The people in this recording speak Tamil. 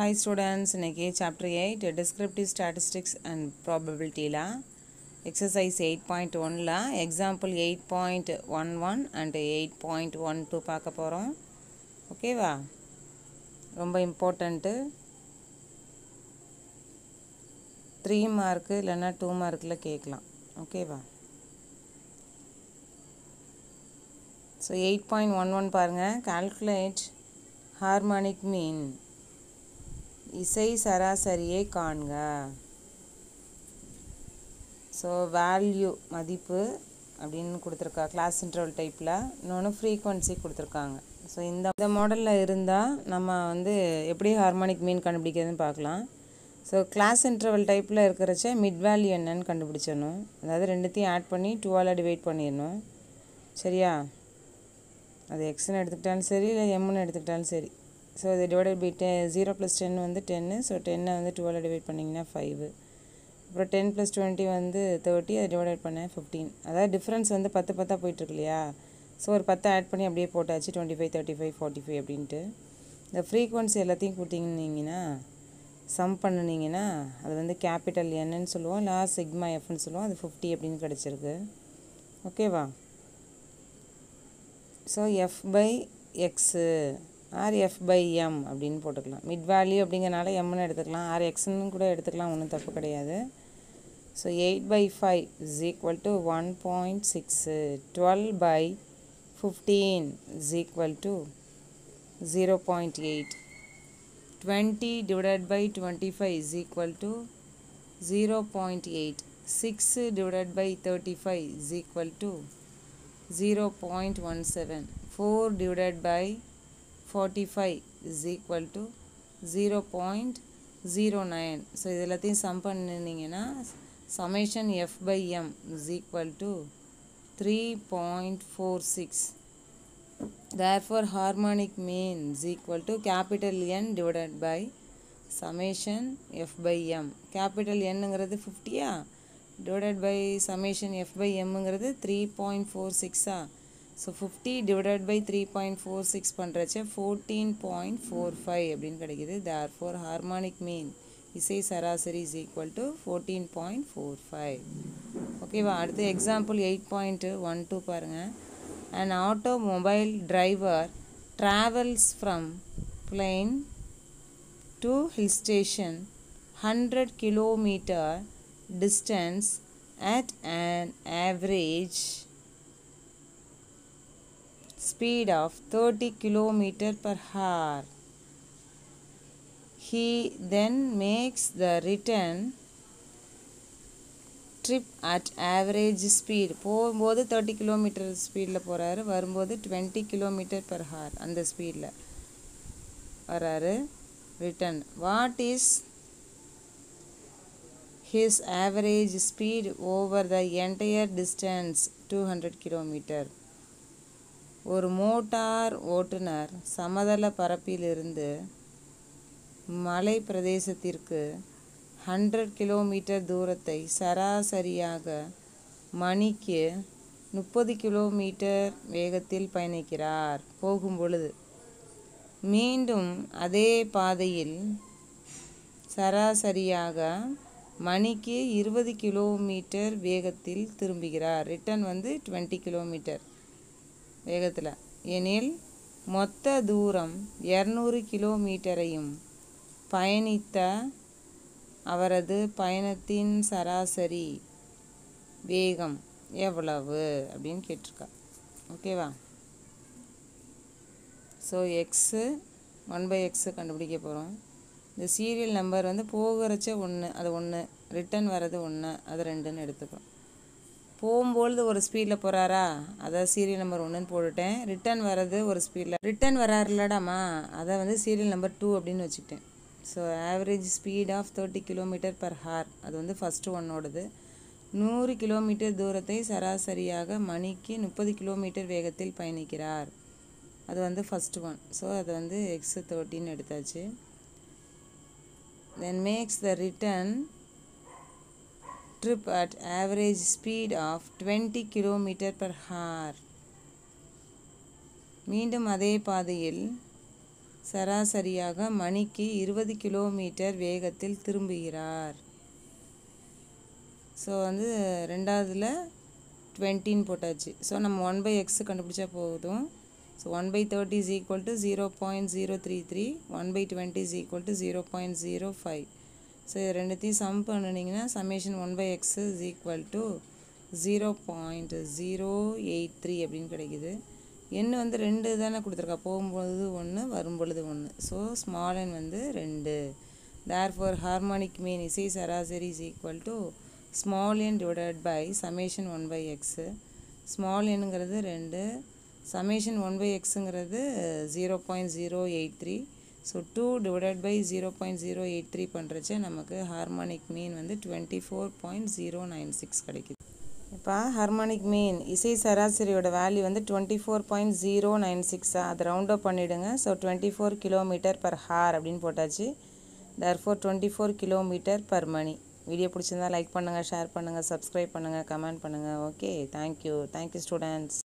ஹாய் ஸ்டூடெண்ட்ஸ் இன்னைக்கு chapter eight descriptive statistics and ப்ராபபிலிட்டியில் எக்ஸசைஸ் எயிட் பாயிண்ட் ஒனில் example eight point one one and eight point one two பார்க்க போகிறோம் ஓகேவா ரொம்ப இம்பார்ட்டண்ட்டு த்ரீ மார்க்கு இல்லைன்னா டூ மார்க்கில் கேட்கலாம் ஓகேவா so eight point one one பாருங்கள் கால்குலேட் ஹார்மோனிக் மீன் இசை சராசரியை காண்க ஸோ வேல்யூ மதிப்பு அப்படின்னு கொடுத்துருக்கா கிளாஸ் இன்டர்வல் டைப்பில் இன்னொன்று ஃப்ரீக்வன்சி கொடுத்துருக்காங்க ஸோ இந்த இந்த மாடலில் இருந்தால் நம்ம வந்து எப்படி ஹார்மோனிக் மீன் கண்டுபிடிக்கிறதுன்னு பார்க்கலாம் ஸோ கிளாஸ் இன்டர்வல் டைப்பில் இருக்கிறச்ச மிட் வேல்யூ என்னன்னு கண்டுபிடிச்சிடணும் அதாவது ரெண்டுத்தையும் ஆட் பண்ணி டூவால் டிவைட் பண்ணிடணும் சரியா அது எக்ஸ்னு எடுத்துக்கிட்டாலும் சரி இல்லை எம்னு எடுத்துக்கிட்டாலும் சரி ஸோ இது டிவைடட் பை டெ ஜீரோ ப்ளஸ் டென் வந்து டென்னு ஸோ டென்னை வந்து டுவெல் டிவைட் பண்ணிங்கன்னா ஃபைவு அப்புறம் டென் ப்ளஸ் டுவெண்ட்டி வந்து தேர்ட்டி அதை டிவைட் பண்ணேன் ஃபிஃப்டீன் அதாவது டிஃப்ரென்ஸ் வந்து பத்து பத்தாக போயிட்டுருக்கு இல்லையா ஸோ ஒரு பத்தை ஆட் பண்ணி அப்படியே போட்டாச்சு twenty five thirty five forty five அப்படின்ட்டு இந்த ஃப்ரீக்வன்சி எல்லாத்தையும் கொடுத்தீங்கன்னா சம் பண்ணினீங்கன்னா அது வந்து கேபிட்டல் என்னன்னு சொல்லுவோம் இல்லை சிக்மா எஃப்னு சொல்லுவோம் அது ஃபிஃப்டி அப்படின்னு கிடச்சிருக்கு ஓகேவா so F by X or F by M அப்படின்னு போட்டுக்கலாம் மிட் வேல்யூ அப்படிங்கிறனால எம்னு எடுத்துக்கலாம் ஆர் எக்ஸ்னு கூட எடுத்துக்கலாம் ஒன்றும் தப்பு கிடையாது so eight by five is equal to one point six twelve by fifteen is equal to zero point eight twenty divided by twenty five is equal to zero point eight six divided by thirty five is equal to 0.17 4 divided by 45 is equal to 0.09 so இது எல்லாத்தையும் சம் பண்ணினீங்கன்னா summation F by M is equal to three point four six therefore harmonic mean is equal to capital N divided by summation F by M capital என்னங்கிறது ஃபிஃப்டியா divided by summation F by எம்ங்கிறது த்ரீ பாயிண்ட் ஃபோர் சிக்ஸா so fifty divided by three point four six பண்ணுறச்ச ஃபோர்டீன் பாயிண்ட் ஃபோர் ஃபைவ் அப்படின்னு கிடைக்குது தேர் ஃபோர் ஹார்மோனிக் மீன் இசை சராசரி is equal to fourteen point four five ஓகேவா அடுத்து example eight point one two பாருங்கள் and automobile driver travels from plain to hill station hundred kilometre distance at an average speed of 30 km per hour. He then makes the return trip at average speed போகும்போது தேர்ட்டி கிலோமீட்டர் ஸ்பீடில் போகிறாரு வரும்போது டுவெண்ட்டி கிலோமீட்டர் பர் ஹார் அந்த ஸ்பீடில் வராரு return what is his average speed over the entire distance 200 kilometre ஒரு மோட்டார் ஓட்டுநர் சமதள பரப்பிலிருந்து மலை பிரதேசத்திற்கு ஹண்ட்ரட் கிலோமீட்டர் தூரத்தை சராசரியாக மணிக்கு முப்பது கிலோமீட்டர் வேகத்தில் பயணிக்கிறார் போகும் பொழுது மீண்டும் அதே பாதையில் சராசரியாக மணிக்கு இருபது கிலோமீட்டர் வேகத்தில் திரும்புகிறார் ரிட்டன் வந்து டுவெண்ட்டி கிலோமீட்டர் வேகத்தில் எனில் மொத்த தூரம் இரநூறு கிலோமீட்டரையும் பயணித்த அவரது பயணத்தின் சராசரி வேகம் எவ்வளவு அப்படின்னு கேட்டிருக்கா ஓகேவா so X one by X கண்டுபிடிக்க போகிறோம் இந்த சீரியல் நம்பர் வந்து போகிறச்ச ஒன்று அது ஒன்று ரிட்டன் வர்றது ஒன்று அது ரெண்டுன்னு எடுத்துக்கிறோம் போகும்பொழுது ஒரு ஸ்பீடில் போகிறாரா அதான் சீரியல் நம்பர் ஒன்றுன்னு போட்டுட்டேன் ரிட்டன் வர்றது ஒரு ஸ்பீடில் ரிட்டன் வராருலடாமா அதை வந்து சீரியல் நம்பர் டூ அப்படின்னு வச்சுக்கிட்டேன் so average speed of thirty kilometre per hour அது வந்து ஃபஸ்ட்டு ஒன்னோடது நூறு கிலோமீட்டர் தூரத்தை சராசரியாக மணிக்கு முப்பது கிலோமீட்டர் வேகத்தில் பயணிக்கிறார் அது வந்து ஃபஸ்ட்டு ஒன் ஸோ அது வந்து எக்ஸ் தேர்ட்டின்னு எடுத்தாச்சு then makes the return trip at average speed of 20 km per hour மீண்டும் அதே பாதையில் சராசரியாக மணிக்கு இருபது கிலோமீட்டர் வேகத்தில் திரும்புகிறார் ஸோ வந்து ரெண்டாவதுல டுவெண்ட்டின்னு போட்டாச்சு ஸோ நம்ம ஒன் பை எக்ஸ் கண்டுபிடிச்சா போதும் so one by thirty is equal to zero point zero three three one by twenty is equal to zero point zero five so இது ரெண்டுத்தையும் சம் பண்ணினீங்கன்னா summation one by X is equal to zero point zero eight three அப்படின்னு கிடைக்குது எண் வந்து ரெண்டு தானே கொடுத்துருக்கா போகும்பொழுது ஒன்று வரும்பொழுது ஒன்று ஸோ ஸ்மால் எண் வந்து ரெண்டு தேர் ஃபார் ஹார்மோனிக் மீன் இசை சராசரி is equal to small N divided by summation one by X small எண்ணுங்கிறது ரெண்டு சமேஷன் ஒன் பை எக்ஸுங்கிறது zero point zero eight three so two divided by zero point zero eight three பண்ணுறச்ச நமக்கு ஹார்மோனிக் மீன் வந்து twenty four point zero nine six கிடைக்குது இப்போ ஹார்மோனிக் மீன் இசை சராசரியோட வேல்யூ வந்து twenty four point zero nine சிக்ஸா அதை ரவுண்ட் அப் பண்ணிவிடுங்க so twenty four kilometre per hour அப்படின்னு போட்டாச்சு therefore twenty four kilometre per மணி வீடியோ பிடிச்சிருந்தா லைக் பண்ணுங்கள் ஷேர் பண்ணுங்கள் சப்ஸ்கிரைப் பண்ணுங்கள் கமெண்ட் பண்ணுங்கள் ஓகே தேங்க்யூ தேங்க்யூ ஸ்டூடெண்ட்ஸ்